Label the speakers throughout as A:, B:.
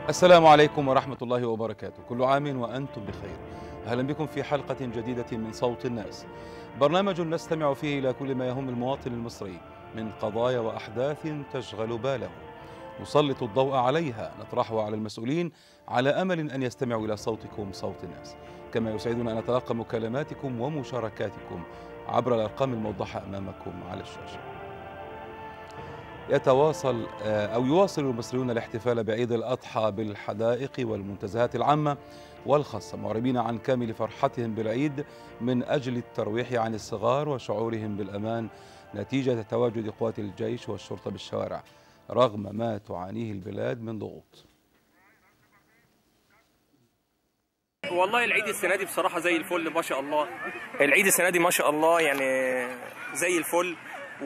A: السلام عليكم ورحمة الله وبركاته كل عام وأنتم بخير أهلا بكم في حلقة جديدة من صوت الناس برنامج نستمع فيه إلى كل ما يهم المواطن المصري من قضايا وأحداث تشغل باله نسلط الضوء عليها نطرحها على المسؤولين على أمل أن يستمعوا إلى صوتكم صوت الناس كما يسعدنا أن نتلقى مكالماتكم ومشاركاتكم عبر الأرقام الموضحة أمامكم على الشاشة يتواصل أو يواصل المصريون الاحتفال بعيد الأضحى بالحدائق والمنتزهات العامة والخاصة معربين عن كامل فرحتهم بالعيد من أجل الترويح عن الصغار وشعورهم بالأمان نتيجة تواجد قوات الجيش والشرطة بالشوارع رغم ما تعانيه البلاد من ضغوط
B: والله العيد السنه دي بصراحه زي الفل ما شاء الله العيد السنه دي ما شاء الله يعني زي الفل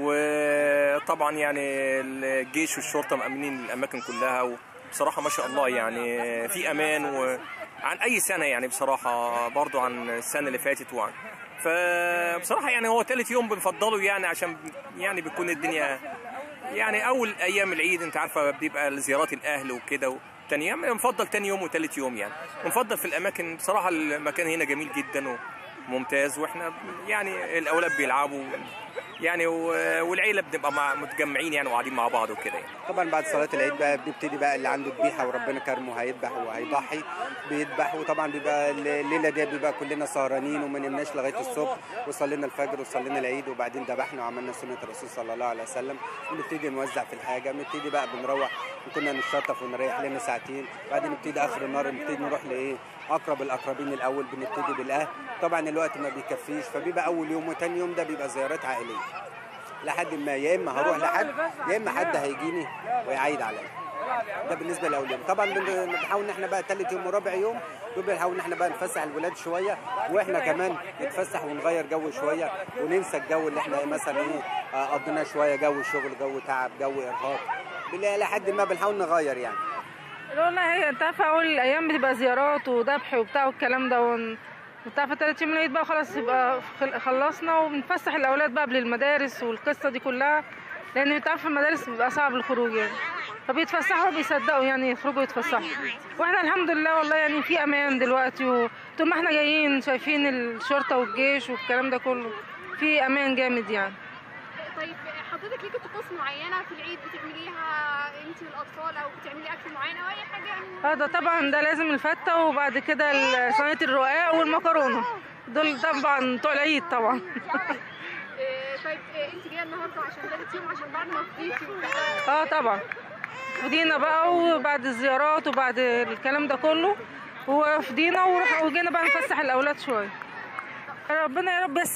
B: وطبعا يعني الجيش والشرطه مأمنين الاماكن كلها وبصراحه ما شاء الله يعني في امان وعن اي سنه يعني بصراحه برضو عن السنه اللي فاتت وعن فبصراحه يعني هو ثالث يوم بنفضله يعني عشان يعني بتكون الدنيا يعني اول ايام العيد انت عارفه بيبقى زيارات الاهل وكده تاني يوم بنفضل تاني يوم وتالت يوم يعني بنفضل في الاماكن بصراحه المكان هنا جميل جدا وممتاز واحنا يعني الاولاد بيلعبوا يعني والعيله بنبقى مع متجمعين يعني وقاعدين مع بعض وكده يعني.
C: طبعا بعد صلاه العيد بقى بنبتدي بقى اللي عنده ذبيحه وربنا كرمه هيذبح وهيضحي بيذبح وطبعا بيبقى الليله دي بيبقى كلنا سهرانين وما نمناش لغايه الصبح وصلينا الفجر وصلينا العيد وبعدين ذبحنا وعملنا سنه الرسول صلى الله عليه وسلم ونبتدي نوزع في الحاجه بنبتدي بقى بنروح كنا نشطف ونريح لنا ساعتين بعدين نبتدي اخر النهار نبتدي نروح لايه اقرب الاقربين الاول بنبتدي بالاهل طبعا الوقت ما بيكفيش فبيبقى اول يوم وتاني يوم ده بيبقى زيارات عائليه لحد ما يا اما هروح لحد يا اما حد هيجيني ويعيد عليا ده بالنسبه لاول يوم طبعا بنحاول ان احنا بقى ثالث يوم ورابع يوم دول بنحاول ان احنا بقى نفسح الولاد شويه واحنا كمان نتفسح ونغير جو شويه وننسى الجو اللي احنا مثلا ايه قضيناه شويه جو شغل جو تعب جو ارهاق لحد ما بنحاول نغير يعني
D: والله هي انت عارفه اول الايام بتبقى زيارات وذبح وبتاع والكلام ده ون... انت عارفه تلات يوم العيد بقى خلاص يبقى خلصنا وبنفسح الاولاد بقى قبل المدارس والقصه دي كلها لان انت عارفه المدارس بيبقى صعب الخروج يعني فبيتفسحوا وبيصدقوا يعني يخرجوا يتفسحوا واحنا الحمد لله والله يعني في امان دلوقتي وطول ما احنا جايين شايفين الشرطه والجيش والكلام ده كله في امان جامد يعني
E: طيب حضرتك ليكي طقوس معينه في العيد بتعمليها انت والاطفال او بتعملي اكل معين او اي حاجه يعني
D: اه ده طبعا ده لازم الفته وبعد كده صينيه الرقاق والمكرونه دول طبعا بتوع العيد طبعا
E: طيب انت جايه النهارده عشان ثالث يوم عشان بعد ما فضيتي
D: اه طبعا فضينا بقى وبعد الزيارات وبعد الكلام ده كله وفضينا وجينا بقى نفسح الاولاد شويه ربنا يا رب بس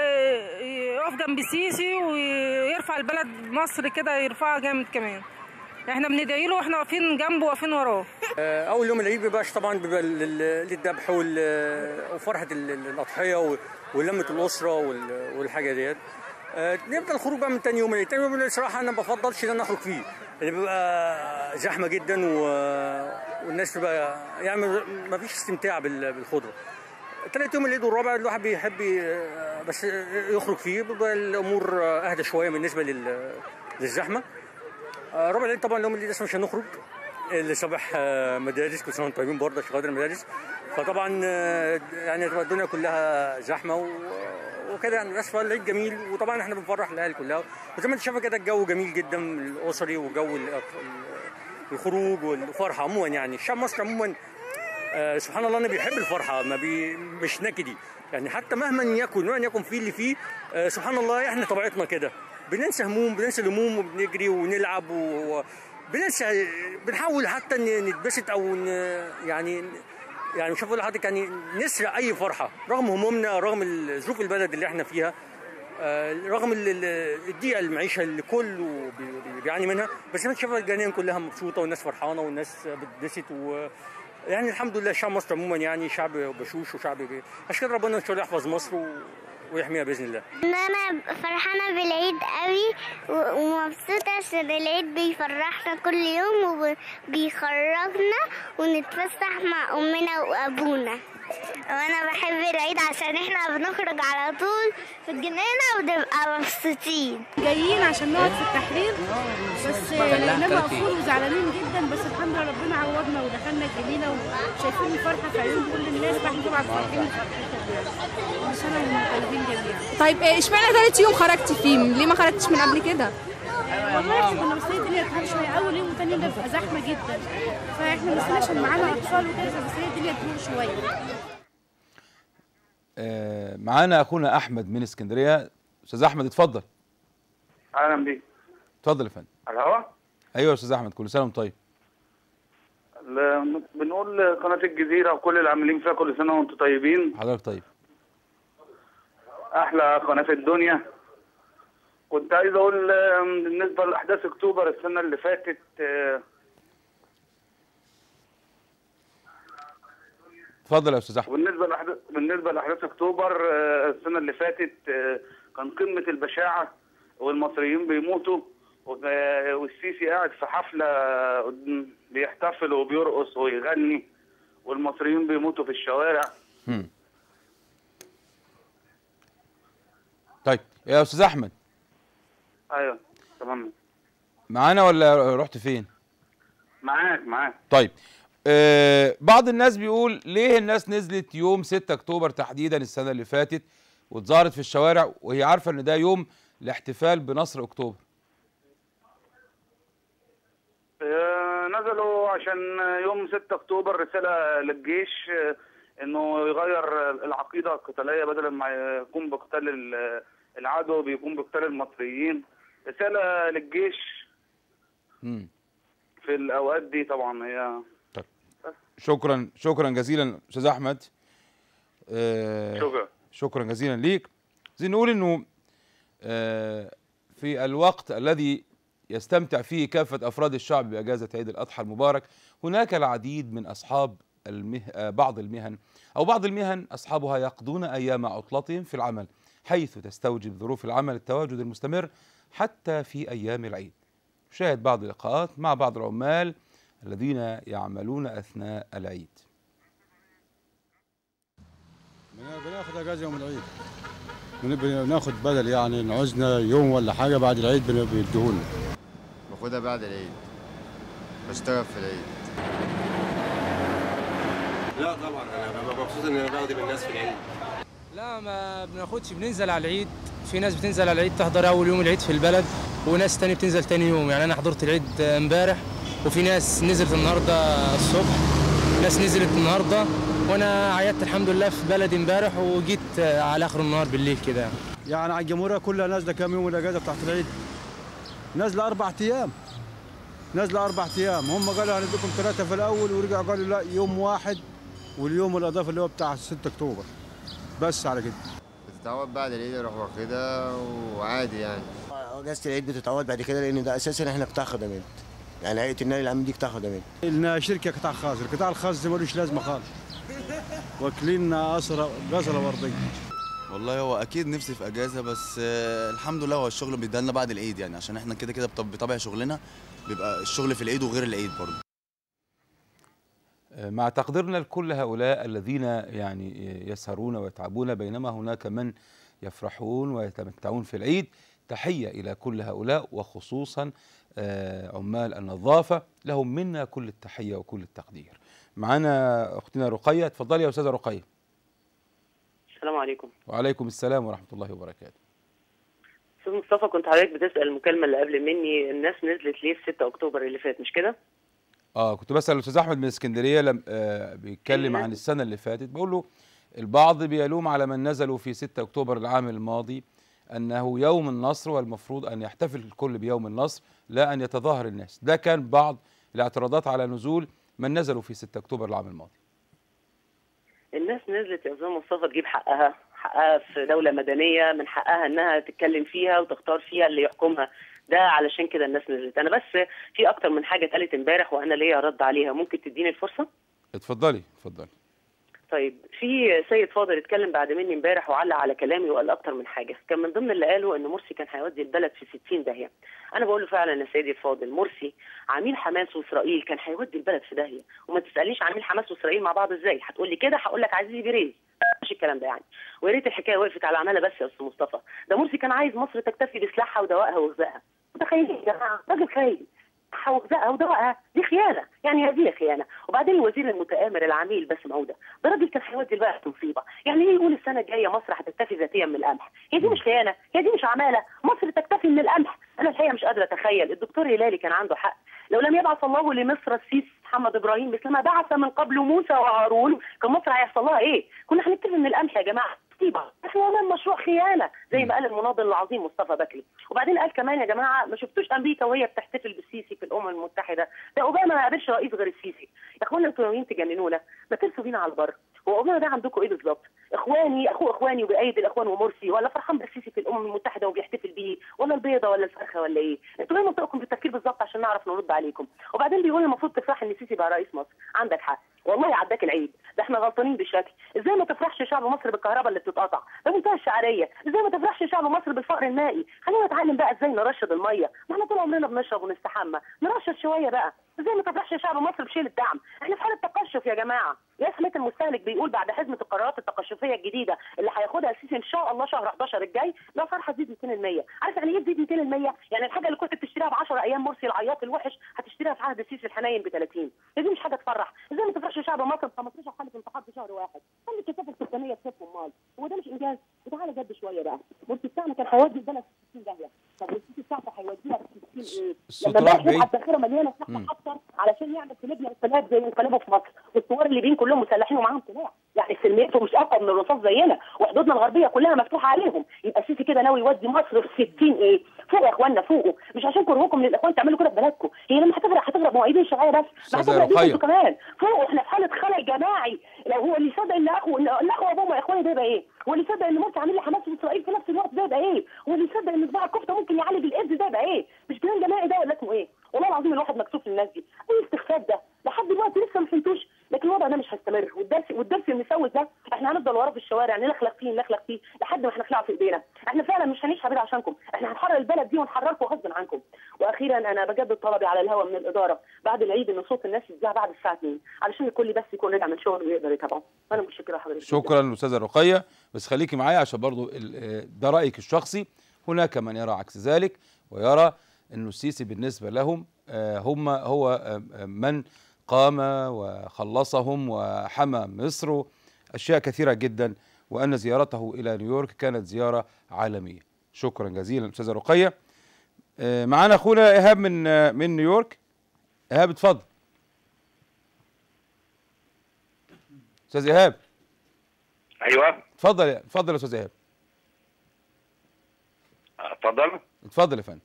D: يقف جنب سيسي ويرفع البلد مصر كده يرفعها جامد كمان احنا بندعي له واحنا واقفين جنبه واقفين وراه
B: اول يوم العيد بيبقاش طبعا بيبقى للذبح وفرحه الاضحيه ولمه الاسره والحاجه ديت نبدا الخروج بقى من تاني يوم العيد تاني يوم العيد صراحه انا ما بفضلش ان انا اخرج فيه اللي بيبقى زحمه جدا والناس تبقى يعني ما فيش استمتاع بالخضره ثالث يوم العيد والرابع الواحد بيحب بس يخرج فيه بيبقى الامور اهدى شويه بالنسبه للزحمه رابع العيد طبعا يوم العيد مش هنخرج اللي صباح مدارس كل سنه وانتم طيبين برضه عشان خاطر المدارس فطبعا يعني تبقى الدنيا كلها زحمه وكده يعني بس العيد جميل وطبعا احنا بنفرح الاهل كلها وزي ما انت شايفه كده الجو جميل جدا الاسري وجو الخروج والفرحه عموما يعني الشعب المصري عموما آه سبحان الله انه بيحب الفرحه ما بي مش نكدي يعني حتى مهما يكن مهما يكن فيه اللي فيه آه سبحان الله احنا طبيعتنا كده بننسى هموم بننسى الهموم وبنجري ونلعب و... بننسى بنحاول حتى نتبسط او ن... يعني يعني مش هقول لحضرتك يعني نسرق اي فرحه رغم همومنا رغم ظروف البلد اللي احنا فيها آه رغم الضيقه المعيشه اللي كله بيعاني منها بس انت شايف الجنان كلها مبسوطه والناس فرحانه والناس بتبسط و يعني الحمد لله الشعب مصر عموما يعني شعب بشوش وشعب بي... عشان كده ربنا ان شاء الله يحفظ مصر و... ويحميها باذن الله.
F: ان انا فرحانه بالعيد قوي ومبسوطه عشان العيد بيفرحنا كل يوم وبيخرجنا ونتفسح مع امنا وابونا. وانا بحب العيد عشان احنا بنخرج على طول في الجنينة وبنبقى مبسوطين
G: جايين عشان نقعد في التحرير بس لقيناه مقفول وزعلانين جدا بس الحمد لله ربنا عوضنا ودخلنا الجنينه وشايفين الفرحه في عيون كل الناس فاحنا طبعا فرحين كل سنه وانتم طيبين جميعا
E: طيب إيه، اشمعنى ثالث يوم خرجتي فيه ليه ما خرجتش من قبل كده
G: والله احنا كنا مستنيين الدنيا تهدى شويه اول يوم وثاني يوم ده بيبقى زحمه جدا فاحنا مستنيين عشان معانا اطفال وكده فمستنيين الدنيا تروق شويه
A: آه، معانا اخونا احمد من اسكندريه استاذ احمد اتفضل
H: اهلا بيك
A: اتفضل يا فندم
H: على الهوا
A: ايوه يا استاذ احمد كل سنه وانت طيب
H: ل- بنقول قناة الجزيرة وكل العاملين فيها كل سنة وانتم طيبين
A: حضرتك طيب
H: أحلى قناة في الدنيا كنت عايز أقول آه، بالنسبة لأحداث أكتوبر السنة اللي فاتت آه،
A: اتفضل يا استاذ احمد
H: بالنسبة لأحداث بالنسبة لأحداث أكتوبر آه، السنة اللي فاتت آه، كان قمة البشاعة والمصريين بيموتوا وب- والسيسي قاعد في حفلة قد- بيحتفل وبيرقص ويغني والمصريين بيموتوا في الشوارع
A: هم. طيب يا استاذ احمد
H: ايوه تمام
A: معانا ولا رحت فين
H: معاك معاك
A: طيب آه بعض الناس بيقول ليه الناس نزلت يوم 6 اكتوبر تحديدا السنه اللي فاتت واتظاهرت في الشوارع وهي عارفه ان ده يوم الاحتفال بنصر اكتوبر
H: آه، نزلوا عشان يوم 6 اكتوبر رساله للجيش آه، انه يغير العقيده القتاليه بدل ما يقوم بقتال ال- العدو بيقوم بقتال المصريين رساله للجيش
A: مم.
H: في الاوقات دي طبعا هي
A: شكرا شكرا جزيلا استاذ احمد آه
H: شكرا
A: شكرا جزيلا ليك عايزين نقول انه آه، في الوقت الذي يستمتع فيه كافة أفراد الشعب بأجازة عيد الأضحى المبارك هناك العديد من أصحاب المه... آه، بعض المهن أو بعض المهن أصحابها يقضون أيام عطلتهم في العمل حيث تستوجب ظروف العمل التواجد المستمر حتى في أيام العيد شاهد بعض اللقاءات مع بعض العمال الذين يعملون أثناء العيد
I: بناخد اجازه يوم العيد بن- بناخد بدل يعني نعوزنا يوم ولا حاجه بعد العيد بن- بيديهولنا
J: باخدها بعد العيد بشتغل في العيد
K: لا طبعا انا ببقى مبسوط ان انا بخدم الناس في العيد
L: لا ما بناخدش بننزل على العيد في ناس بتنزل على العيد تحضر اول يوم العيد في البلد وناس تاني بتنزل تاني يوم يعني انا حضرت العيد امبارح وفي ناس نزلت النهارده الصبح ناس نزلت النهارده وانا عيدت الحمد لله في بلدي امبارح وجيت على اخر النهار بالليل كده يعني.
I: يعني على الجمهوريه كلها نازله كام يوم الاجازه بتاعت العيد نازله اربع ايام نازله اربع ايام هم قالوا هنديكم ثلاثه في الاول ورجعوا قالوا لا يوم واحد واليوم الاضافه اللي هو بتاع 6 اكتوبر بس على كده
J: بتتعود بعد العيد اروح واخدها وعادي يعني
M: اجازه العيد بتتعود بعد كده لان ده اساسا احنا قطاع خدمات يعني هيئه النادي العام دي قطاع خدمات
I: إنها شركه قطاع خاص القطاع الخاص ده ملوش لازمه خالص واكلين قصره قصره ورديه
N: والله هو اكيد نفسي في اجازه بس آه، الحمد لله هو الشغل بيدالنا بعد العيد يعني عشان احنا كده كده بطب- بطبع شغلنا بيبقى الشغل في العيد وغير العيد برضه
A: مع تقديرنا لكل هؤلاء الذين يعني يسهرون ويتعبون بينما هناك من يفرحون ويتمتعون في العيد تحية إلى كل هؤلاء وخصوصا آه، عمال النظافة لهم منا كل التحية وكل التقدير معنا أختنا رقية اتفضلي يا أستاذة رقية
O: السلام عليكم
A: وعليكم السلام ورحمة الله وبركاته
O: استاذ مصطفى كنت حضرتك بتسال المكالمه اللي قبل مني الناس نزلت ليه في 6 اكتوبر اللي فات مش كده
A: اه كنت بسأل الأستاذ أحمد من اسكندرية لم آه بيتكلم عن السنة اللي فاتت بقول له البعض بيلوم على من نزلوا في 6 أكتوبر العام الماضي أنه يوم النصر والمفروض أن يحتفل الكل بيوم النصر لا أن يتظاهر الناس ده كان بعض الاعتراضات على نزول من نزلوا في 6 أكتوبر العام الماضي
O: الناس نزلت يا استاذ مصطفى تجيب حقها حقها في دوله مدنيه من حقها انها تتكلم فيها وتختار فيها اللي يحكمها ده علشان كده الناس نزلت انا بس في اكتر من حاجه اتقالت امبارح وانا ليا رد عليها ممكن تديني الفرصه
A: اتفضلي اتفضلي
O: طيب في سيد فاضل اتكلم بعد مني امبارح وعلق على كلامي وقال اكتر من حاجه كان من ضمن اللي قاله ان مرسي كان هيودي البلد في 60 داهيه انا بقول له فعلا يا سيدي الفاضل مرسي عميل حماس واسرائيل كان هيودي البلد في داهيه وما تسالنيش عميل حماس واسرائيل مع بعض ازاي هتقول لي كده هقول لك عزيزي بيريز مش الكلام ده يعني ويا ريت الحكايه وقفت على عماله بس يا استاذ مصطفى ده مرسي كان عايز مصر تكتفي بسلاحها ودوائها وغذائها متخيلين يا جماعه راجل خاين وغذائها ودوائها دي خيانه يعني هذه خيانه وبعدين الوزير المتآمر العميل باسم عوده ده راجل كان هيودي البلد في مصيبه يعني ايه يقول السنه الجايه مصر هتكتفي ذاتيا من القمح هي دي مش خيانه هي دي مش عماله مصر تكتفي من القمح انا الحقيقه مش قادره اتخيل الدكتور هلالي كان عنده حق لو لم يبعث الله لمصر السيس محمد ابراهيم مثل ما بعث من قبل موسى وهارون كان مصر هيحصل لها ايه؟ كنا هنكتفي من القمح يا جماعه مصيبه احنا امام مشروع خيانه زي ما قال المناضل العظيم مصطفى بكري وبعدين قال كمان يا جماعه ما شفتوش امريكا وهي بتحتفل بالسيسي في الامم المتحده ده اوباما ما قابلش رئيس غير السيسي يا اخوانا انتوا ناويين تجننونا ما ترسوا بينا على البر هو اوباما ده عندكم ايه بالظبط؟ اخواني اخو اخواني وبايد الاخوان ومرسي ولا فرحان بالسيسي في الامم المتحده وبيحتفل بيه ولا البيضه ولا الفرخه ولا ايه؟ انتوا ايه منطقكم في التفكير بالظبط عشان نعرف نرد عليكم وبعدين بيقول المفروض تفرح ان السيسي بقى رئيس مصر عندك حق والله عداك العيد ده احنا غلطانين بالشكل ازاي ما تفرحش شعب مصر بالكهرباء اللي بتتقطع ده منتهى الشعريه ازاي ما تفرحش شعب مصر بالفقر المائي خلينا نتعلم بقى ازاي نرشد الميه ما احنا طول عمرنا بنشرب ونستحمى نرشد شويه بقى ازاي ما تفرحش شعب مصر بشيل الدعم احنا في حاله تقشف يا جماعه يا سميت المستهلك بيقول بعد حزمه القرارات التقشفيه الجديده اللي هياخدها السيسي ان شاء الله شهر 11 الجاي لا فرحه تزيد 200% عارف يعني ايه تزيد 200% يعني الحاجه اللي كنت بتشتريها ب 10 ايام مرسي العياط الوحش هتشتريها في عهد السيسي الحنين ب 30 دي مش حاجه تفرح ازاي ما تفرحش شعب مصر ب 15 حاله انتحار في شهر واحد خلي الكثافه السكانيه تخف امال هو ده مش انجاز وتعالى جد شويه بقى مرسي بتاعنا كان هيودي البلد في 60 داهيه طب السيسي بتاعته هيوديها في 60 ايه
A: الصوت
O: لما
A: راح
O: بقى
A: بعيد.
O: الذخيره مليانه سلاح اكتر علشان يعمل في ليبيا انقلاب زي انقلابه في مصر والثوار الليبيين كلهم مسلحين ومعاهم سلاح يعني سلميتهم مش اقوى من الرصاص زينا وحدودنا الغربيه كلها مفتوحه عليهم يبقى السيسي كده ناوي يودي مصر في 60 ايه فوق يا اخوانا فوقوا مش عشان كرهكم للاخوان تعملوا كده في بلدكم هي لما هتغرق هتغرق مواعيدين الشرعيه بس ما
A: أستاذة
O: هتغرق بيكم
A: رقية.
O: انتوا كمان فوقوا احنا في حاله خلل جماعي لو هو اللي صدق ان اخو ان إن اخو ابوه يا اخواني ده يبقى ايه؟ هو اللي صدق ان مرسي عامل لي حماس في اسرائيل في نفس الوقت ده يبقى ايه؟ هو اللي صدق ان صباع الكفته ممكن يعالج الايدز ده يبقى ايه؟ مش جنان جماعي ده ولا اسمه ايه؟ والله العظيم الواحد مكسوف للناس دي ايه الاستخفاف ده؟ لحد دلوقتي لسه ما فهمتوش لكن الوضع ده مش هيستمر والدرس والدرس المسوس ده احنا هنفضل وراه في الشوارع نلخلخ فيه نلخلخ فيه لحد ما هنخلعه في ايدينا احنا فعلا مش هنعيش حبيب عشانكم احنا هنحرر البلد دي ونحرركم غصب عنكم واخيرا انا بجدد طلبي على الهواء من الاداره بعد العيد ان صوت الناس يذاع بعد الساعه 2 علشان الكل بس يكون رجع من شغله ويقدر يتابعه انا متشكره لحضرتك
A: شكرا استاذه رقيه بس خليكي معايا عشان برضو ال- آه، ده رايك الشخصي هناك من يرى عكس ذلك ويرى انه السيسي بالنسبه لهم آه، هم هو آه، آه، من قام وخلصهم وحمى مصر اشياء كثيره جدا وان زيارته الى نيويورك كانت زياره عالميه شكرا جزيلا استاذه رقيه آه، معانا اخونا ايهاب من آه، من نيويورك ايهاب اتفضل استاذ ايهاب
P: ايوه
A: اتفضل يا- اتفضل يا استاذ ايهاب
P: اتفضل
A: اتفضل يا فندم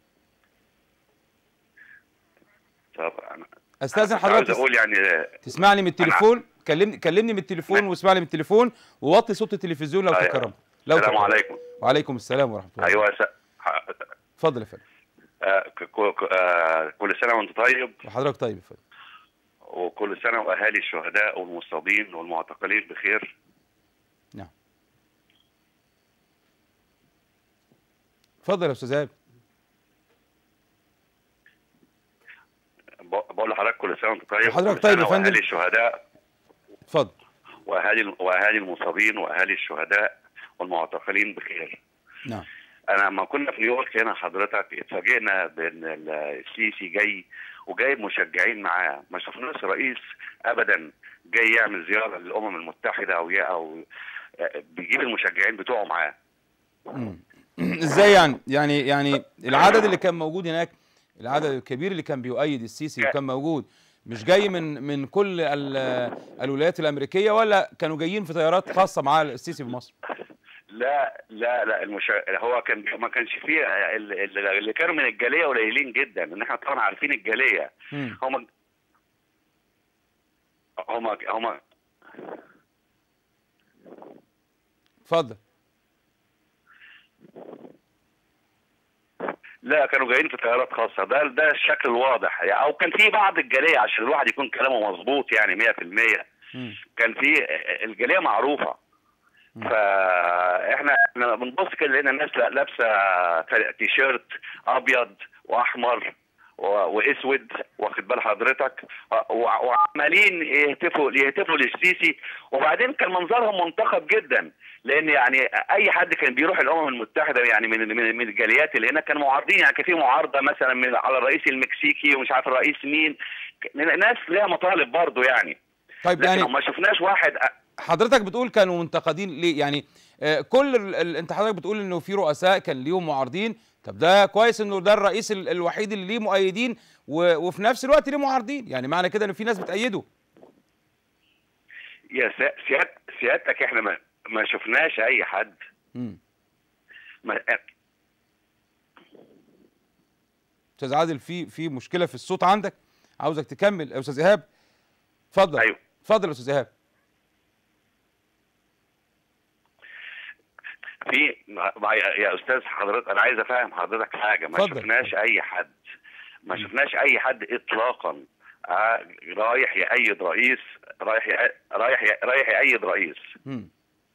P: طب انا
A: استاذن
P: كنت عاوز
A: حضرتك
P: اقول يعني
A: تسمعني من التليفون كلمني كلمني من التليفون واسمعني من التليفون ووطي صوت التلفزيون لو
P: أيوة.
A: تكرم لو
P: السلام
A: تكرم.
P: عليكم
A: وعليكم السلام ورحمه الله
P: ايوه س...
A: اتفضل يا فندم
P: آه، ك- ك- آه، كل سنه وانت طيب
A: وحضرتك طيب يا فندم
P: وكل سنه واهالي الشهداء والمصابين والمعتقلين بخير
A: اتفضل يا استاذ ايهاب
P: ب- بقول لحضرتك كل سنه وانت طيب
A: وحضرتك
P: كل
A: طيب
P: سنة
A: يا فندم.
P: واهالي الشهداء
A: اتفضل
P: واهالي واهالي المصابين واهالي الشهداء والمعتقلين بخير
A: نعم
P: انا لما كنا في نيويورك هنا حضرتك اتفاجئنا بان ال- السيسي جاي وجايب مشجعين معاه ما شفناش رئيس ابدا جاي يعمل زياره للامم المتحده او ي- او آه، بيجيب المشجعين بتوعه معاه
A: مم. ازاي يعني يعني يعني العدد اللي كان موجود هناك العدد الكبير اللي كان بيؤيد السيسي وكان موجود مش جاي من من كل ال- الولايات الامريكيه ولا كانوا جايين في طيارات خاصه مع السيسي في مصر
P: لا لا لا المش... هو كان ما كانش فيه ال- ال- اللي كانوا من الجاليه قليلين جدا ان احنا طبعا عارفين الجاليه
A: مم.
P: هم هم هم
A: اتفضل
P: لا كانوا جايين في طيارات خاصه ده ده الشكل الواضح يعني او كان في بعض الجاليه عشان الواحد يكون كلامه مظبوط يعني 100%
A: مم.
P: كان في الجاليه معروفه فاحنا احنا بنبص كده لقينا الناس لابسه تيشيرت ابيض واحمر و- واسود واخد بال حضرتك و- وعمالين يهتفوا يهتفوا للسيسي وبعدين كان منظرهم منتخب جدا لان يعني اي حد كان بيروح الامم المتحده يعني من من, من الجاليات اللي هنا كانوا معارضين يعني كان في معارضه مثلا من على الرئيس المكسيكي ومش عارف الرئيس مين ناس ليها مطالب برضه يعني
A: طيب
P: لكن
A: يعني
P: ما شفناش واحد
A: حضرتك بتقول كانوا منتقدين ليه يعني آه، كل ال... ال... انت حضرتك بتقول انه في رؤساء كان ليهم معارضين طب ده كويس انه ده الرئيس ال... الوحيد اللي ليه مؤيدين و... وفي نفس الوقت ليه معارضين يعني معنى كده ان في ناس بتأيده
P: يا سا- سياد سيادتك احنا ما, ما شفناش اي حد
A: مم.
P: ما
A: استاذ عادل في في مشكله في الصوت عندك عاوزك تكمل يا استاذ ايهاب اتفضل
P: ايوه
A: اتفضل يا استاذ ايهاب
P: في ما- ما- يا يا استاذ حضرتك انا عايز افهم حضرتك حاجه ما
A: اتفضل.
P: شفناش اي حد ما شفناش اي حد اطلاقا آه، رايح يأيد رئيس رايح يأ- رايح يأ- رايح يأيد رئيس
A: مم.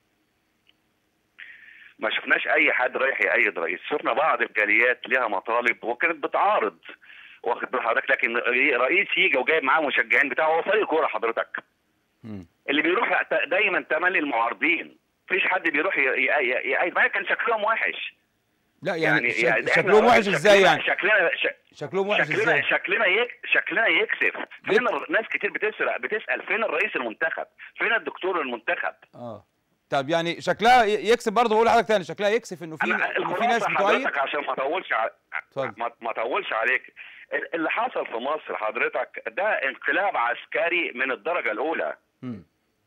P: ما شفناش اي حد رايح يأيد رئيس شفنا بعض الجاليات ليها مطالب وكانت بتعارض واخد بال حضرتك لكن رئيس يجي وجايب معاه مشجعين بتاعه هو فريق كوره حضرتك
A: مم.
P: اللي بيروح ت- دايما تملي المعارضين مفيش حد بيروح ي- ي- ي- يأيد ما كان شكلهم وحش
A: لا يعني, شك...
P: إحنا
A: شكلهم وحش
P: شكلنا-
A: ازاي يعني
P: شكلنا ش-
A: شكلهم وحش
P: شكلنا
A: ازاي
P: شكلنا يك شكلنا يكسف فين الر- ناس كتير بتسال بتسال فين الرئيس المنتخب فين الدكتور المنتخب
A: اه طب يعني شكلها ي- يكسب برضه بقول لحضرتك تاني شكلها يكسف انه في
P: انا
A: انه في ناس
P: الخلاصه
A: بتؤيد
P: حضرتك عشان ما اطولش ع... ما, ما اطولش عليك ال- اللي حصل في مصر حضرتك ده انقلاب عسكري من الدرجه الاولى
A: مم.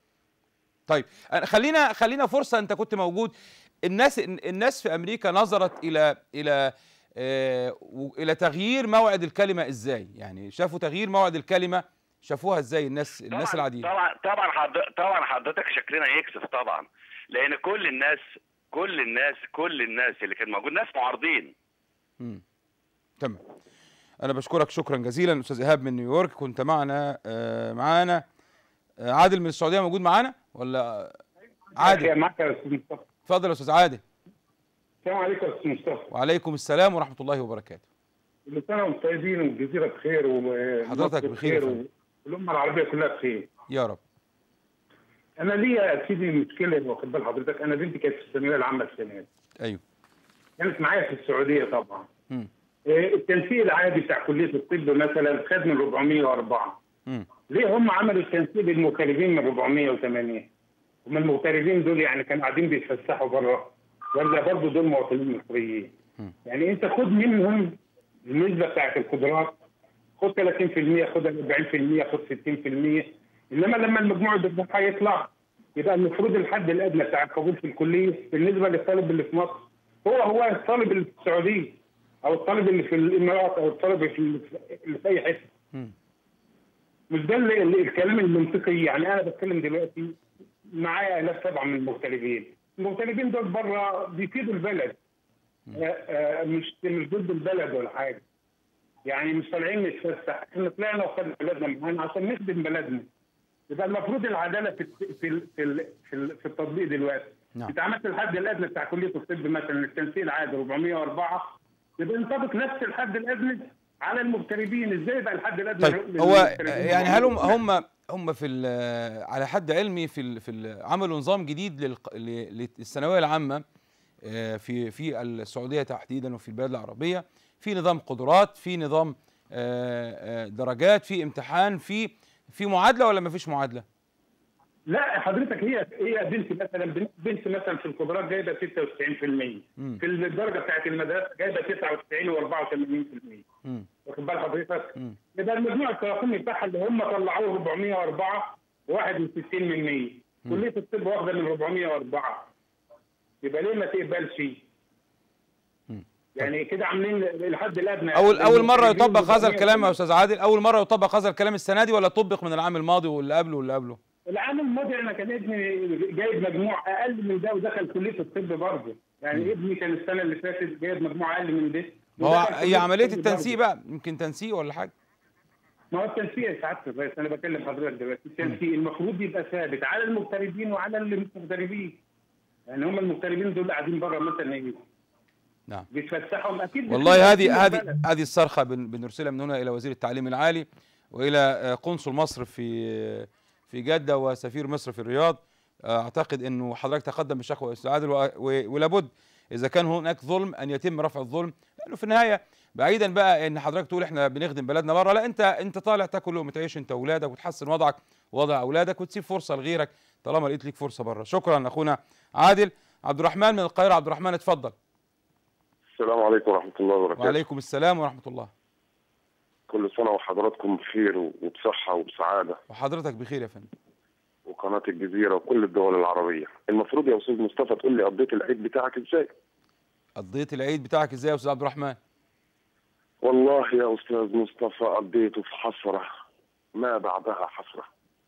A: طيب أنا- خلينا خلينا فرصه انت كنت موجود الناس الناس في امريكا نظرت الى الى آه و- الى تغيير موعد الكلمه ازاي يعني شافوا تغيير موعد الكلمه شافوها ازاي الناس الناس العاديين
P: طبعا طبعا حض- طبعا حضرتك شكلنا يكسف طبعا لان كل الناس كل الناس كل الناس اللي كان موجود ناس معارضين
A: مم. تمام انا بشكرك شكرا جزيلا استاذ ايهاب من نيويورك كنت معنا آه معانا آه عادل من السعوديه موجود معانا ولا عادل
Q: معك يا استاذ مصطفى
A: اتفضل يا استاذ عادل
Q: السلام عليكم يا استاذ مصطفى
A: وعليكم السلام ورحمه الله وبركاته
Q: كل سنه وانتم طيبين والجزيره بخير
A: حضرتك بخير يا فندم.
Q: والامه العربيه كلها بخير
A: يا رب
Q: انا ليا يا سيدي مشكله واخد بال حضرتك انا بنتي كانت في الثانويه العامه السنه دي
A: ايوه
Q: كانت معايا في السعوديه طبعا
A: مم.
Q: إيه، التنسيق العادي بتاع كليه الطب مثلا خد من 404
A: مم.
Q: ليه هم عملوا التنسيق للمغتربين من 480 هم المغتربين دول يعني كانوا قاعدين بيتفسحوا بره ولا برضه دول مواطنين مصريين يعني انت خد منهم النسبه بتاعت القدرات خد 30% خد 40% خد 60% انما لما المجموع ده هيطلع يبقى المفروض الحد الادنى بتاع القبول في الكليه بالنسبه للطالب اللي في مصر هو هو الطالب اللي في السعوديه او الطالب اللي في الامارات او الطالب اللي في اللي في اي حته
A: مم.
Q: مش ده اللي اللي الكلام المنطقي يعني انا بتكلم دلوقتي معايا الاف طبعا من المغتربين المغتربين دول بره بيفيدوا البلد آه، آه، مش مش ضد البلد ولا حاجه يعني مش طالعين نتفسح احنا طلعنا وخدنا بلدنا معانا عشان نخدم بلدنا يبقى المفروض العداله في في في في, في, في التطبيق دلوقتي
A: نعم.
Q: انت عملت الحد الادنى بتاع كليه الطب مثلا التنسيق العادي 404 يبقى ينطبق نفس الحد الادنى على المغتربين ازاي يبقى الحد الادنى
A: طيب هو
Q: للمغتربين
A: يعني هل هم هم هم في ال- على حد علمي في ال- في ال- عملوا نظام جديد للق- ل- للثانويه العامه آه، في في السعوديه تحديدا وفي البلاد العربيه في نظام قدرات في نظام آه، آه، درجات في امتحان في في معادله ولا ما فيش معادله؟
Q: لا حضرتك هي هي بنت مثلا بنت- بنت مثلا في القدرات جايبه 96%
A: مم.
Q: في الدرجه بتاعت المدرسه جايبه 99 و84%
A: مم.
Q: واخد بال حضرتك؟
A: مم.
Q: يبقى المجموع التراكمي بتاعها اللي هم طلعوه 404 61 من 100
A: مم.
Q: كليه الطب واخده من 404 يبقى ليه ما تقبلش؟ يعني كده عاملين الحد الادنى
A: اول اول مره
Q: للمغتربين
A: يطبق هذا
Q: 400.
A: الكلام يا استاذ عادل اول مره يطبق هذا الكلام السنه دي ولا طبق من العام الماضي واللي قبله واللي قبله؟
Q: العام الماضي انا كان ابني جايب مجموع اقل من ده ودخل كليه الطب برضه يعني ابني كان السنه اللي فاتت جايب مجموع اقل من ده
A: ما هو
Q: ودخل
A: هي
Q: كلية
A: عمليه
Q: الطب
A: التنسيق
Q: برضه.
A: بقى يمكن تنسيق ولا حاجه
Q: ما هو التنسيق يا سعاده الرئيس انا بكلم حضرتك دلوقتي التنسيق المفروض يبقى ثابت على المغتربين وعلى اللي مش مغتربين يعني هم المغتربين دول قاعدين بره مثلا ايه
A: نعم
Q: بيتفسحوا اكيد
A: والله هذه
Q: بيتفسحوا
A: هذه
Q: البلد.
A: هذه الصرخه بن- بنرسلها من هنا الى وزير التعليم العالي والى آه، قنصل مصر في في جده وسفير مصر في الرياض آه، اعتقد انه حضرتك تقدم بشكوى يا استاذ عادل و- و- ولابد اذا كان هناك ظلم ان يتم رفع الظلم لانه في النهايه بعيدا بقى ان حضرتك تقول احنا بنخدم بلدنا بره لا انت انت طالع تاكل لقمه عيش انت واولادك وتحسن وضعك ووضع اولادك وتسيب فرصه لغيرك طالما لقيت ليك فرصه بره شكرا اخونا عادل عبد الرحمن من القاهره عبد الرحمن اتفضل
R: السلام عليكم ورحمة الله وبركاته
A: وعليكم السلام ورحمه الله
R: كل سنة وحضراتكم بخير وبصحة وبسعادة
A: وحضرتك بخير يا فندم
R: وقناة الجزيرة وكل الدول العربية المفروض يا أستاذ مصطفى تقول لي قضيت العيد بتاعك إزاي
A: قضيت العيد بتاعك ازاي يا استاذ عبد الرحمن
R: والله يا أستاذ مصطفى قضيته في حسرة ما بعدها حسرة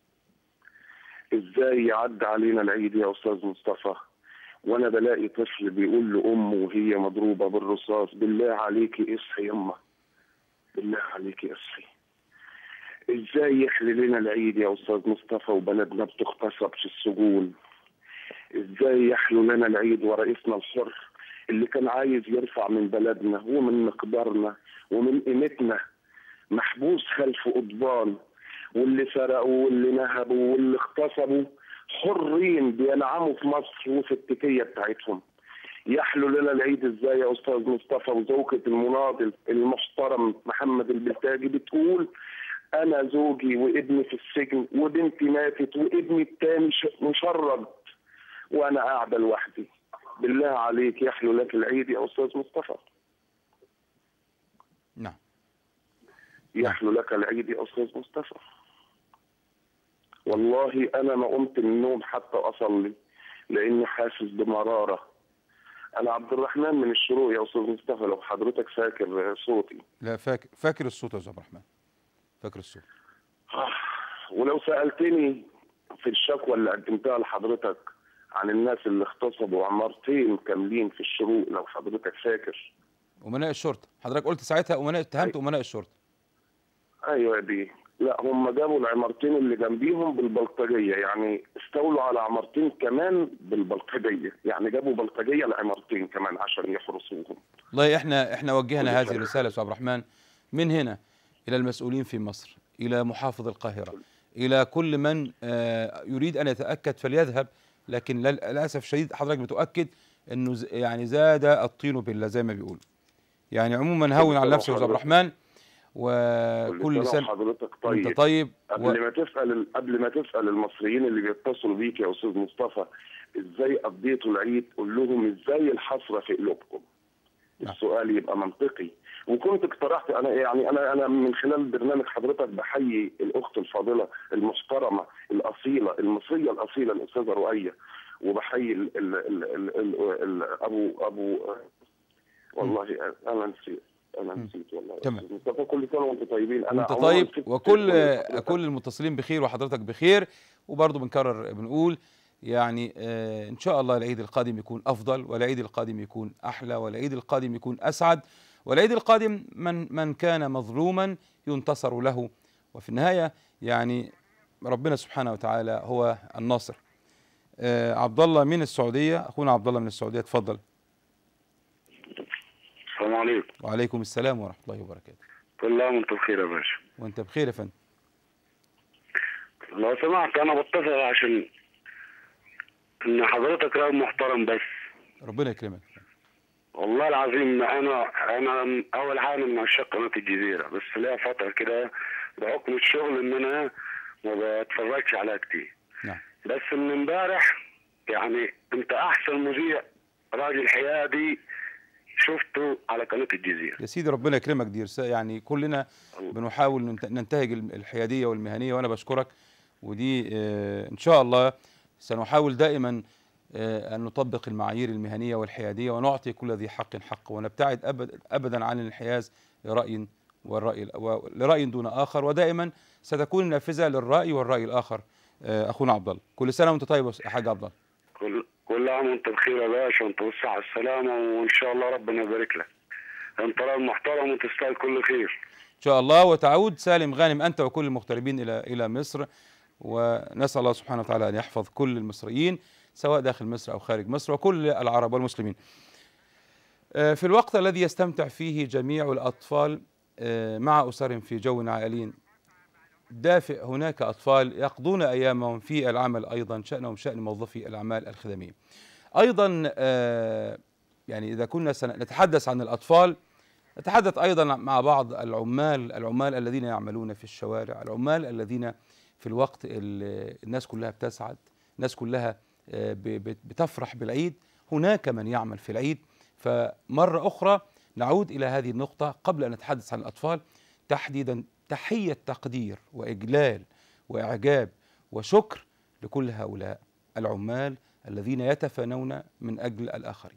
R: إزاي يعدي علينا العيد يا أستاذ مصطفى وأنا بلاقي طفل بيقول لأمه وهي مضروبة بالرصاص بالله عليكي اصحي يما بالله عليكي اصحي ازاي يحلي لنا العيد يا استاذ مصطفى وبلدنا بتغتصب في السجون ازاي يحلو لنا العيد ورئيسنا الحر اللي كان عايز يرفع من بلدنا ومن مقدارنا ومن قيمتنا محبوس خلف قضبان واللي سرقوا واللي نهبوا واللي اغتصبوا حرين بينعموا في مصر وفي التكية بتاعتهم يحلو لنا العيد ازاي يا استاذ مصطفى وزوجة المناضل المحترم محمد البلتاجي بتقول انا زوجي وابني في السجن وبنتي ماتت وابني التاني ش- مشرد وانا قاعده لوحدي بالله عليك يحلو لك العيد يا استاذ مصطفى
A: نعم
R: يحلو لك العيد يا استاذ مصطفى والله انا ما قمت من النوم حتى اصلي لاني حاسس بمراره انا عبد الرحمن من الشروق يا استاذ مصطفى لو حضرتك فاكر صوتي
A: لا فاكر فاكر الصوت يا استاذ عبد الرحمن فاكر الصوت
R: ولو سالتني في الشكوى اللي قدمتها لحضرتك عن الناس اللي اغتصبوا عمارتين كاملين في الشروق لو حضرتك فاكر
A: امناء الشرطه حضرتك قلت ساعتها امناء اتهمت امناء الشرطه
R: ايوه دي لا هم جابوا العمارتين اللي جنبيهم بالبلطجيه يعني استولوا على عمارتين كمان بالبلطجيه يعني جابوا بلطجيه لعمارتين كمان عشان يحرسوهم
A: والله احنا احنا وجهنا هذه الرساله يا استاذ عبد الرحمن من هنا الى المسؤولين في مصر الى محافظ القاهره الى كل من آه، يريد ان يتاكد فليذهب لكن لل- للاسف الشديد حضرتك بتؤكد انه ز- يعني زاد الطين بالله زي ما بيقول يعني عموما هون على
R: سنة
A: نفسك يا استاذ عبد
R: وحضرتك-
A: الرحمن
R: كل
A: وكل
R: سنه
A: سنه
R: وحضرتك
A: وانت
R: طيب
A: طيب
R: قبل ما تسال قبل ما تسال المصريين اللي بيتصلوا بيك يا استاذ مصطفى ازاي قضيتوا العيد قول لهم ازاي الحسره في قلوبكم السؤال يبقى منطقي وكنت اقترحت انا يعني انا انا من خلال برنامج حضرتك بحيي الاخت الفاضله المحترمه الاصيله المصريه الاصيله الاستاذه رؤيه وبحيي ال ال ال ال ال ال ابو ابو والله انا نسيت انا نسيت والله
A: تمام.
R: مصطفى كل سنه وانتم طيبين انا
A: وانت
R: عموماً
A: طيب
R: سبت-
A: وكل
R: سبت-
A: كل المتصلين بخير وحضرتك بخير وبرضه بنكرر بنقول يعني آه ان شاء الله العيد القادم يكون افضل والعيد القادم يكون احلى والعيد القادم يكون اسعد والعيد القادم من من كان مظلوما ينتصر له وفي النهايه يعني ربنا سبحانه وتعالى هو الناصر آه عبد الله من السعوديه اخونا عبد الله من السعوديه اتفضل
S: السلام عليكم
A: وعليكم السلام ورحمه الله وبركاته
S: كل عام وانتم بخير يا باشا
A: وانت بخير يا فندم
S: لو سمحت انا بتصل عشان ان حضرتك راجل محترم بس
A: ربنا يكرمك
S: والله العظيم انا انا اول حاجه من عشاق قناه الجزيره بس ليا فتره كده بحكم الشغل ان انا ما بتفرجش عليها كتير
A: نعم.
S: بس من امبارح يعني انت احسن مذيع راجل حيادي شفته على قناه الجزيره
A: يا سيدي ربنا يكرمك دي رسالة يعني كلنا بنحاول ننت- ننتهج الم- الحيادية والمهنية وأنا بشكرك ودي آه، إن شاء الله سنحاول دائما آه، أن نطبق المعايير المهنية والحيادية ونعطي كل ذي حق حق ونبتعد أبد أبدا عن الانحياز لرأي والرأي و- لرأي دون آخر ودائما ستكون نافذة للرأي والرأي الآخر آه، أخونا عبد الله كل سنة وأنت طيب يا حاج عبد الله
S: كل كل عام وانت بخير يا باشا وانت بالصحه والسلامه وان شاء الله ربنا يبارك لك انت راجل محترم وتستاهل كل خير
A: شاء الله وتعود سالم غانم انت وكل المغتربين الى الى مصر ونسال الله سبحانه وتعالى ان يحفظ كل المصريين سواء داخل مصر او خارج مصر وكل العرب والمسلمين. آه، في الوقت الذي يستمتع فيه جميع الاطفال آه، مع اسرهم في جو عائلي دافئ هناك اطفال يقضون ايامهم في العمل ايضا شانهم شان موظفي الاعمال الخدميه. ايضا آه، يعني اذا كنا سنتحدث عن الاطفال نتحدث ايضا مع بعض العمال العمال الذين يعملون في الشوارع العمال الذين في الوقت ال- الناس كلها بتسعد الناس كلها آه، ب- ب- بتفرح بالعيد هناك من يعمل في العيد فمرة أخرى نعود إلى هذه النقطة قبل أن نتحدث عن الأطفال تحديدا تحية تقدير وإجلال وإعجاب وشكر لكل هؤلاء العمال الذين يتفانون من أجل الآخرين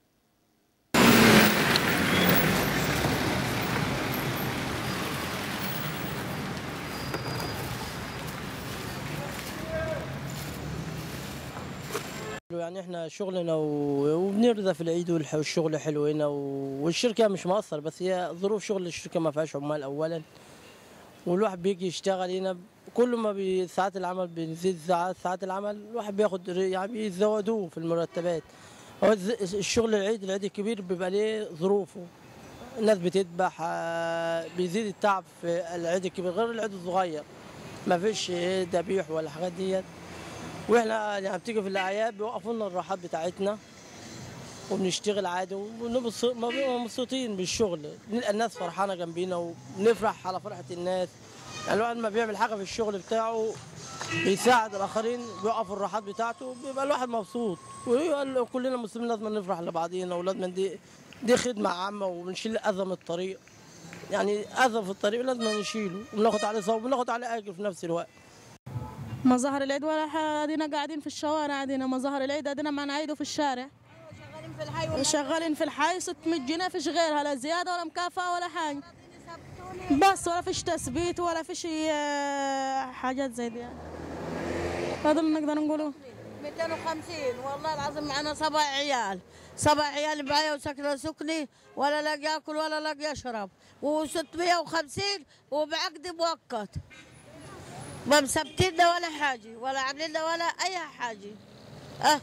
T: يعني احنا شغلنا و- وبنرضى في العيد والح- والشغل حلو هنا و- والشركه مش مقصر بس هي ظروف شغل الشركه ما فيهاش عمال اولا والواحد بيجي يشتغل هنا كل ما بي- ساعات العمل بنزيد ساعات ساعات العمل الواحد بياخد ر- يعني بيزودوه في المرتبات هو الز- الشغل العيد العيد الكبير بيبقى ليه ظروفه الناس بتذبح آه، بيزيد التعب في العيد الكبير غير العيد الصغير ما فيش ذبيح ولا حاجات ديت واحنا يعني بتيجي في الاعياد بيوقفوا لنا الراحات بتاعتنا وبنشتغل عادي وبنبقى مبسوطين بالشغل بنلقى الناس فرحانه جنبينا وبنفرح على فرحه الناس يعني الواحد ما بيعمل حاجه في الشغل بتاعه بيساعد الاخرين بيوقف الراحات بتاعته بيبقى الواحد مبسوط وكلنا مسلمين لازم نفرح لبعضينا ولازم دي دي خدمه عامه وبنشيل اذى من الطريق يعني اذى في الطريق لازم نشيله وبناخد عليه ثواب وبناخد عليه اجر في نفس الوقت
U: مظاهر العيد ولا حاجة ادينا قاعدين في الشوارع ادينا مظاهر العيد ادينا ما نعيده في الشارع شغالين في الحي 600 جنيه فيش غيرها لا زياده ولا مكافاه ولا حاجه بس ولا فيش تثبيت ولا فيش آه، حاجات زي دي يعني. هذا اللي نقدر نقوله
V: 250 والله العظيم معنا سبع عيال سبع عيال معايا وسكنة سكني ولا لاقي ياكل ولا لاقي يشرب و650 وبعقد مؤقت ما مثبتين ولا حاجة ولا عاملين لنا ولا أي حاجة أه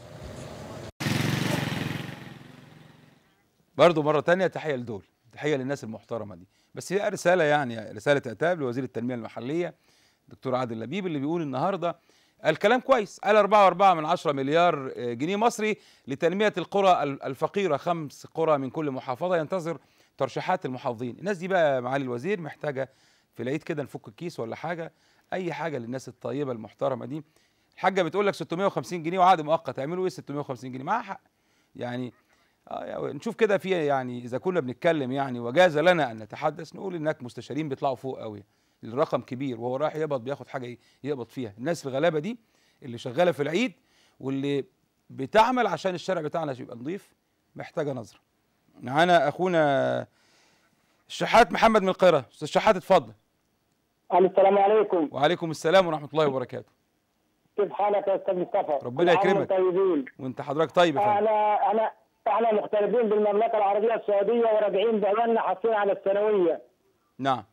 A: برضو مرة تانية تحية لدول تحية للناس المحترمة دي بس هي رسالة يعني رسالة عتاب لوزير التنمية المحلية دكتور عادل لبيب اللي بيقول النهاردة الكلام كويس قال 4.4 من 10 مليار جنيه مصري لتنمية القرى الفقيرة خمس قرى من كل محافظة ينتظر ترشيحات المحافظين الناس دي بقى معالي الوزير محتاجة في العيد كده نفك الكيس ولا حاجة أي حاجة للناس الطيبة المحترمة دي الحاجة بتقول لك 650 جنيه وعقد مؤقت هيعملوا ايه 650 جنيه معاها حق يعني آه يعني نشوف كده في يعني اذا كنا بنتكلم يعني وجاز لنا ان نتحدث نقول انك مستشارين بيطلعوا فوق قوي الرقم كبير وهو رايح يقبض بياخد حاجه ايه يقبض فيها الناس الغلابه دي اللي شغاله في العيد واللي بتعمل عشان الشارع بتاعنا يبقى نظيف محتاجه نظره معانا اخونا الشحات محمد من القاهره استاذ الشحات اتفضل
W: السلام عليكم
A: وعليكم السلام ورحمه الله وبركاته
W: كيف حالك يا استاذ مصطفى؟
A: ربنا
W: كل عام
A: يكرمك.
W: وانتم طيبين
A: وانت حضرتك طيب يا فندم
W: انا انا احنا مغتربين بالمملكه العربيه السعوديه وراجعين بعملنا حاصلين على الثانويه
A: نعم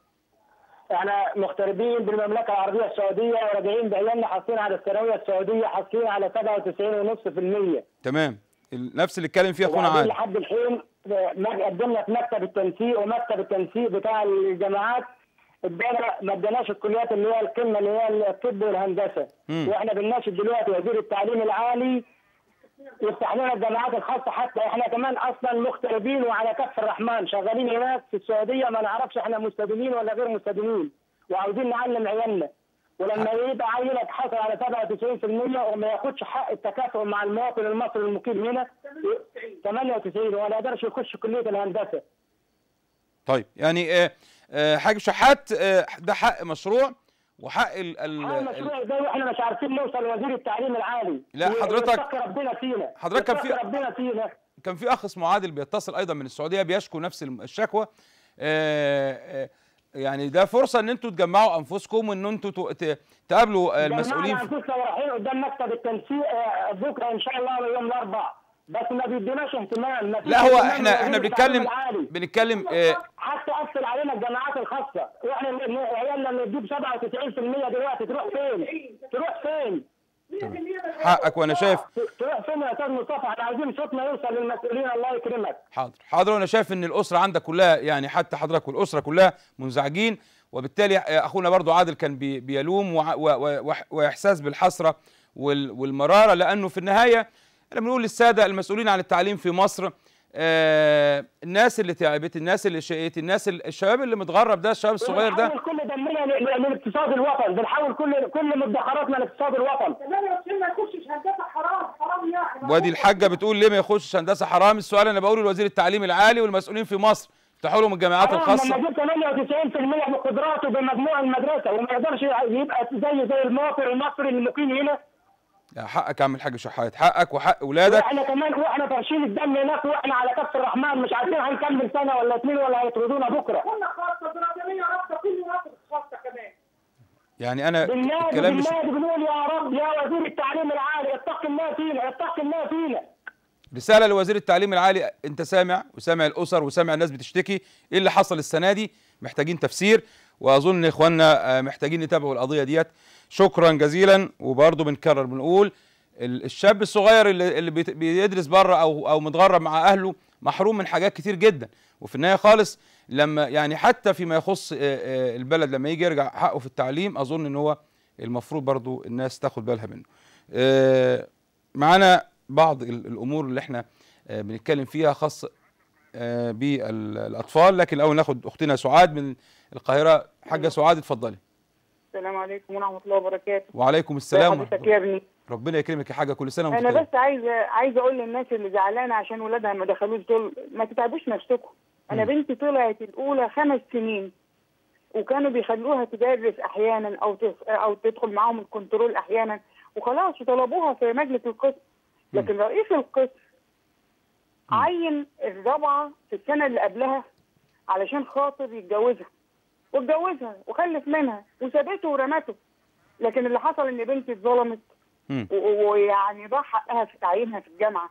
W: احنا مغتربين بالمملكه العربيه السعوديه وراجعين بعيالنا حاصلين على الثانويه السعوديه حاصلين على 97.5%
A: تمام ال- نفس اللي اتكلم فيه اخونا
W: وبعدين
A: عادل
W: لحد الحين ما قدمنا في مكتب التنسيق ومكتب التنسيق بتاع الجامعات ادانا ما اداناش الكليات اللي هي القمه اللي هي الطب والهندسه
A: مم.
W: واحنا بنناشد دلوقتي وزير التعليم العالي يفتح لنا الجامعات الخاصه حتى احنا كمان اصلا مغتربين وعلى كف الرحمن شغالين هناك في السعوديه ما نعرفش احنا مستديمين ولا غير مستديمين وعاوزين نعلم عيالنا ولما يبقى عيلك حصل على 97% وما ياخدش حق التكافؤ مع المواطن المصري المقيم هنا 98 ولا يقدرش يخش كليه الهندسه
A: طيب يعني آه، آه، حاج شحات آه، ده حق مشروع وحق ال ال
W: هذا المشروع ده واحنا مش عارفين نوصل لوزير التعليم العالي
A: لا، حضرتك-
W: ويتقي ربنا فينا
A: حضرتك كان في-
W: يتقي ربنا فينا
A: كان في اخ اسمه عادل بيتصل ايضا من السعوديه بيشكو نفس الم- الشكوى آه، آه، يعني ده فرصه ان انتوا تجمعوا انفسكم وان انتوا تو- ت- تقابلوا آه، المسؤولين
W: جمعنا
A: في-
W: انفسنا ورايحين قدام مكتب التنسيق آه، بكره ان شاء الله يوم الاربعاء بس ما بيدوناش اهتمام ما فيش
A: لا هو
W: اهتمام
A: احنا
W: من
A: احنا
W: وزير التعليم
A: بنتكلم
W: العالي.
A: بنتكلم آه،
W: حتى قفل علينا الجامعات الخاصه واحنا ن- ن- عيالنا اللي تجيب 97% دلوقتي تروح فين؟ تروح فين؟
A: حقك وانا شايف
W: تروح فين يا استاذ مصطفى؟ احنا عايزين صوتنا يوصل للمسؤولين الله يكرمك.
A: حاضر حاضر وانا شايف ان الاسره عندك كلها يعني حتى حضرتك والاسره كلها منزعجين وبالتالي اخونا برضو عادل كان بي بيلوم وع- و- و- وح- واحساس بالحسره وال- والمراره لانه في النهايه انا بنقول للساده المسؤولين عن التعليم في مصر آه الناس اللي تعبت الناس اللي شقيت الناس ال- الشباب اللي متغرب ده الشباب الصغير ده
W: بنحول كل دمنا ل- ل- لاقتصاد الوطن، بنحول كل كل مدخراتنا لاقتصاد الوطن. كمان ما يخشش هندسه حرام حرام يعني.
A: وادي الحاجه بتقول ليه ما يخشش هندسه حرام السؤال انا بقوله لوزير التعليم العالي والمسؤولين في مصر افتحوا لهم الجامعات
W: حرام
A: الخاصه
W: لما يجيب 98% من قدراته بمجموع المدرسه وما يقدرش يبقى زي زي المواطن المصري المقيم هنا
A: يا حقك يا عم الحاج شحات حقك وحق اولادك
W: واحنا كمان واحنا فرشين الدم هناك واحنا على كف الرحمن مش عارفين هنكمل سنه ولا اثنين ولا هيطردونا بكره. كنا خاصه دراسيه رابطه كل مصر خاصه كمان.
A: يعني انا
W: بالنادي
A: الكلام مش
W: بالنادي بنقول يا رب يا وزير التعليم العالي اتق الله فينا اتق الله فينا.
A: رساله لوزير التعليم العالي انت سامع وسامع الاسر وسامع الناس بتشتكي ايه اللي حصل السنه دي محتاجين تفسير واظن اخواننا آه، محتاجين يتابعوا القضيه ديت شكرا جزيلا وبرضه بنكرر بنقول ال- الشاب الصغير اللي اللي بيت- بيدرس بره او او متغرب مع اهله محروم من حاجات كتير جدا وفي النهايه خالص لما يعني حتى فيما يخص آه، آه، البلد لما يجي يرجع حقه في التعليم اظن ان هو المفروض برضه الناس تاخد بالها منه آه، معانا بعض ال- الامور اللي احنا آه، بنتكلم فيها خاص آه، بالاطفال لكن الاول ناخد اختنا سعاد من القاهره حاجه سعاد اتفضلي
B: السلام عليكم ورحمة الله وبركاته
A: وعليكم السلام
B: حضرتك
A: ورحمة
B: يا ابني
A: ربنا يكرمك يا حاجه كل سنه وانت
B: أنا
A: طيب
B: بس عايزة عايزة أقول للناس اللي زعلانة عشان ولادها ما دخلوش دول ما تتعبوش نفسكم أنا بنتي طلعت الأولى خمس سنين وكانوا بيخلوها تدرس أحيانا أو تف... أو تدخل معاهم الكنترول أحيانا وخلاص وطلبوها في مجلس القسم لكن رئيس القسم عين الرابعة في السنة اللي قبلها علشان خاطر يتجوزها واتجوزها وخلف منها وسابته ورمته لكن اللي حصل ان بنتي اتظلمت
A: مم.
B: و- و- ويعني ضاع حقها في تعيينها في الجامعه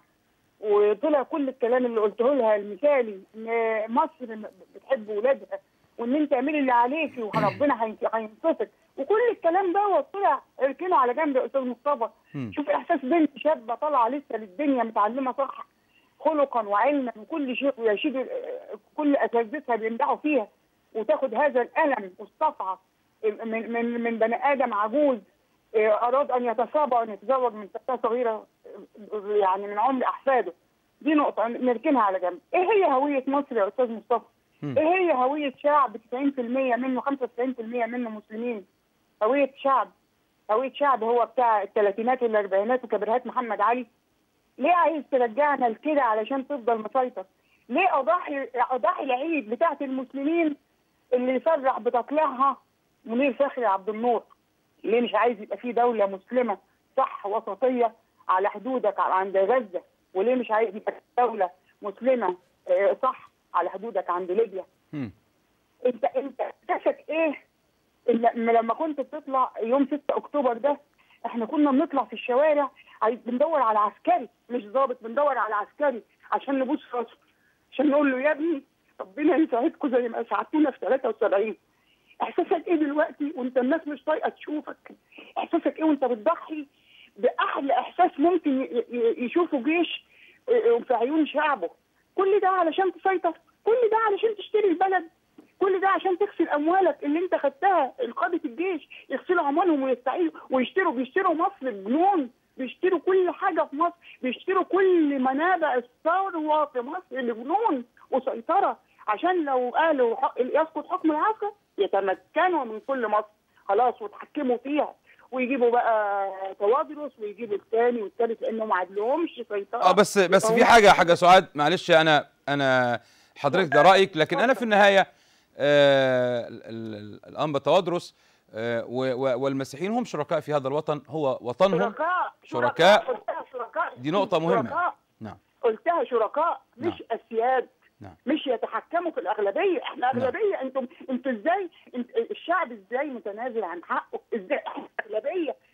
B: وطلع كل الكلام اللي قلته لها المثالي ان مصر م- بتحب ولادها وان انت اعملي اللي عليكي وربنا هين- هينصفك وكل الكلام ده طلع اركنه على جنب يا استاذ مصطفى
C: مم.
B: شوف احساس بنت شابه طالعه لسه للدنيا متعلمه صح خلقا وعلما وكل شيء ويشيد كل اساتذتها بيمدحوا فيها وتاخد هذا الالم والصفعه من من من بني ادم عجوز آه، اراد ان يتصابى وان يتزوج من فتاه صغيره آه، يعني من عمر احفاده دي نقطه نركنها على جنب ايه هي هويه مصر يا استاذ مصطفى
C: مم.
B: ايه هي هويه شعب 90% منه 95% منه مسلمين هويه شعب هويه شعب هو بتاع الثلاثينات والاربعينات وكبرهات محمد علي ليه عايز ترجعنا لكده علشان تفضل مسيطر ليه اضاحي اضاحي العيد بتاعت المسلمين اللي يفرح بتطليعها منير فخري عبد النور ليه مش عايز يبقى في دولة مسلمة صح وسطية على حدودك عند غزة وليه مش عايز يبقى في دولة مسلمة آه، صح على حدودك عند ليبيا
A: مم.
B: انت انت احساسك ايه إن لما لما كنت بتطلع يوم 6 اكتوبر ده احنا كنا بنطلع في الشوارع عايز بندور على عسكري مش ضابط بندور على عسكري عشان نبوس راسه عشان نقول له يا ابني ربنا يساعدكم زي ما ساعدتونا في 73 احساسك ايه دلوقتي وانت الناس مش طايقه تشوفك احساسك ايه وانت بتضحي باحلى احساس ممكن ي- ي- يشوفه جيش اه، في عيون شعبه كل ده علشان تسيطر كل ده علشان تشتري البلد كل ده عشان تغسل اموالك اللي انت خدتها قاده الجيش يغسلوا اموالهم ويستعيدوا ويشتروا بيشتروا مصر بجنون بيشتروا كل حاجه في مصر بيشتروا كل منابع الثروه في مصر لجنون وسيطره عشان لو قالوا ح- يسقط حكم العسكر يتمكنوا من كل مصر خلاص وتحكموا فيها ويجيبوا بقى توادرس ويجيبوا الثاني والثالث لانه ما عندهمش سيطره
A: اه بس بس
B: فهم-
A: في حاجه حاجه سعاد معلش انا انا حضرتك ده رايك لكن انا في النهايه آه ال- ال- الانبا توادرس آه و- و- والمسيحيين هم شركاء في هذا الوطن هو وطنهم
B: شركاء
A: شركاء
B: قلتها شركاء
A: دي نقطه مهمه
B: شركاء
A: نعم
B: قلتها شركاء مش اسياد
A: نعم.
B: مش يتحكموا في الاغلبيه احنا اغلبيه انتم انتوا ازاي انت الشعب ازاي متنازل عن حقه ازاي احنا اغلبيه جبنا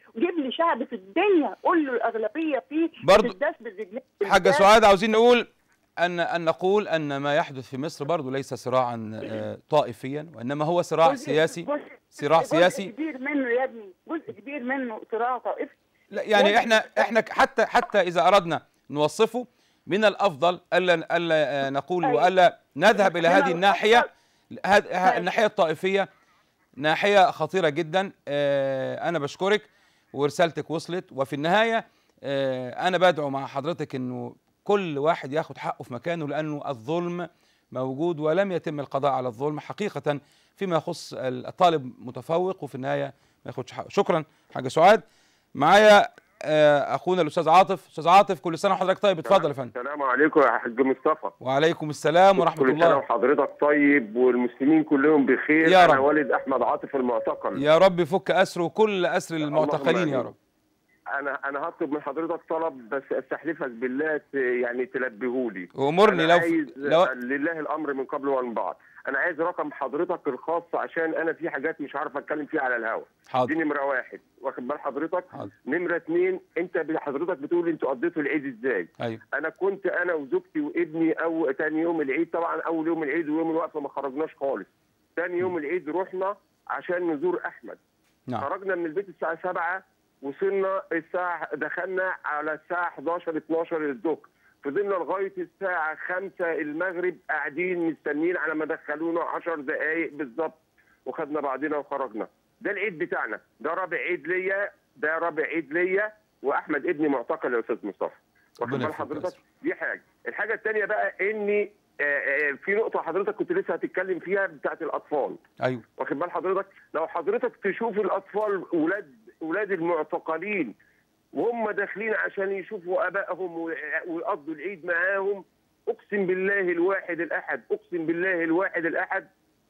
B: كل شعب في الدنيا قول له الاغلبيه فيه
A: برضو-
B: بتداس بالرجلين
A: حاجة
B: بالذات.
A: سعاد عاوزين نقول أن أن نقول أن ما يحدث في مصر برضو ليس صراعا آه، طائفيا وإنما هو صراع
B: جزء-
A: سياسي
B: جزء-
A: صراع
B: جزء
A: سياسي
B: كبير منه يا ابني جزء كبير منه صراع طائفي
A: لا يعني
B: لازم
A: احنا احنا حتى حتى اذا اردنا نوصفه من الافضل الا الا آه، نقول
B: أيوة.
A: والا نذهب الى
B: من
A: هذه الناحيه هذ- ه-
B: ماشي.
A: الناحيه الطائفيه ناحيه خطيره جدا آه، انا بشكرك ورسالتك وصلت وفي النهايه آه، انا بدعو مع حضرتك انه كل واحد ياخد حقه في مكانه لانه الظلم موجود ولم يتم القضاء على الظلم حقيقه فيما يخص الطالب متفوق وفي النهايه ما ياخدش حقه شكرا حاجه سعاد معايا آه، اخونا الاستاذ عاطف استاذ عاطف كل سنه وحضرتك طيب اتفضل يا فندم
R: السلام عليكم يا حاج مصطفى
A: وعليكم السلام ورحمه
R: كل سنه
A: الله
R: وحضرتك طيب والمسلمين كلهم بخير
A: يا
R: انا
A: رب.
R: والد احمد عاطف المعتقل
A: يا رب يفك اسره كل اسر المعتقلين يا
R: آمين.
A: رب
R: انا انا هطلب من حضرتك طلب بس استحلفك بالله ت- يعني تلبهولي
A: وأمرني
R: أنا
A: لو-
R: عايز
A: لو-
R: لله الامر من قبل ومن بعد انا عايز رقم حضرتك الخاص عشان انا في حاجات مش عارف اتكلم فيها على الهوا
A: حاضر.
R: دي نمره واحد واخد بال حضرتك
A: حاضر.
R: نمره اتنين انت ب- حضرتك بتقول انتوا قضيتوا العيد ازاي
A: ايوه
R: انا كنت انا وزوجتي وابني او تاني يوم العيد طبعا اول يوم العيد ويوم الوقفه ما خرجناش خالص تاني يوم العيد رحنا عشان نزور احمد
A: نعم
R: خرجنا من البيت الساعه 7 وصلنا الساعه دخلنا على الساعه 11 12 الظهر فضلنا لغايه الساعه 5 المغرب قاعدين مستنيين على ما دخلونا 10 دقائق بالظبط وخدنا بعضنا وخرجنا ده العيد بتاعنا ده رابع عيد ليا ده رابع عيد ليا واحمد ابني معتقل يا استاذ مصطفى واخد
A: ربنا
R: بال
A: يفك
R: حضرتك
A: أسره.
R: دي حاجه الحاجه الثانيه بقى اني آه، آه، في نقطه حضرتك كنت لسه هتتكلم فيها بتاعت الاطفال
A: ايوه
R: واخد بال حضرتك لو حضرتك تشوف الاطفال ولاد ولاد المعتقلين وهم داخلين عشان يشوفوا ابائهم و- ويقضوا العيد معاهم اقسم بالله الواحد الاحد اقسم بالله الواحد الاحد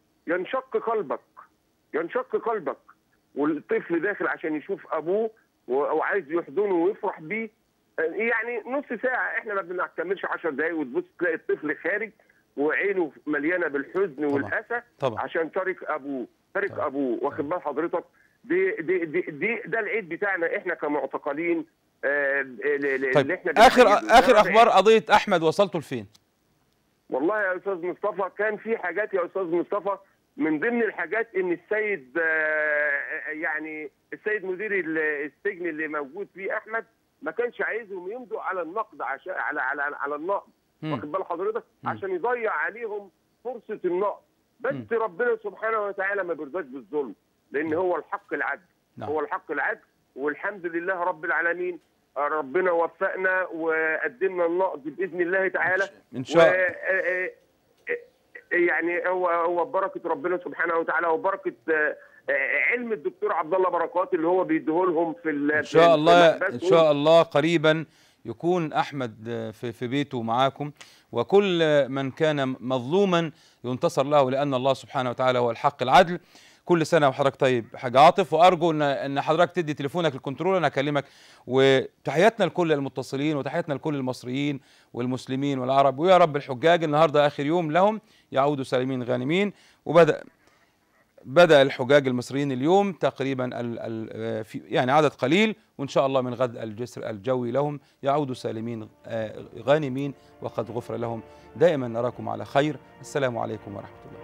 R: ينشق قلبك ينشق قلبك والطفل داخل عشان يشوف ابوه و- وعايز يحضنه ويفرح بيه يعني نص ساعه احنا ما بنكملش 10 دقايق وتبص تلاقي الطفل خارج وعينه مليانه بالحزن والاسى
A: طبعا.
R: عشان تارك ابوه تارك ابوه واخد بال حضرتك دي دي دي, دي ده العيد بتاعنا احنا كمعتقلين آه، ل- ل-
A: طيب
R: اللي احنا
A: اخر
R: بنعيده. ده
A: اخر
R: رابع
A: اخبار قضيه احمد وصلتوا لفين
R: والله يا استاذ مصطفى كان في حاجات يا استاذ مصطفى من ضمن الحاجات ان السيد آه، يعني السيد مدير ال- السجن اللي موجود فيه احمد ما كانش عايزهم يمضوا على النقد عشان على على على النقد
A: مم.
R: واخد بال حضرتك عشان يضيع عليهم فرصه النقد بس ربنا سبحانه وتعالى ما بيرضاش بالظلم لان هو الحق العدل
A: نعم.
R: هو الحق العدل والحمد لله رب العالمين آه، ربنا وفقنا وقدمنا النقد باذن الله تعالى
A: إن شاء-
R: و- آه، آه، يعني هو هو بركه ربنا سبحانه وتعالى وبركه آه، آه، علم الدكتور عبد الله بركات اللي هو بيديه لهم في ال-
A: ان
R: في-
A: شاء
R: في
A: الله ان
R: محبسهم.
A: شاء الله قريبا يكون احمد في في بيته معاكم وكل من كان مظلوما ينتصر له لان الله سبحانه وتعالى هو الحق العدل كل سنه وحضرتك طيب حاج عاطف وارجو ان ان حضرتك تدي تليفونك للكنترول انا اكلمك وتحياتنا لكل المتصلين وتحياتنا لكل المصريين والمسلمين والعرب ويا رب الحجاج النهارده اخر يوم لهم يعودوا سالمين غانمين وبدا بدأ الحجاج المصريين اليوم تقريبا ال ال في يعني عدد قليل وإن شاء الله من غد الجسر الجوي لهم يعودوا سالمين آه، غانمين وقد غفر لهم دائما نراكم على خير السلام عليكم ورحمة الله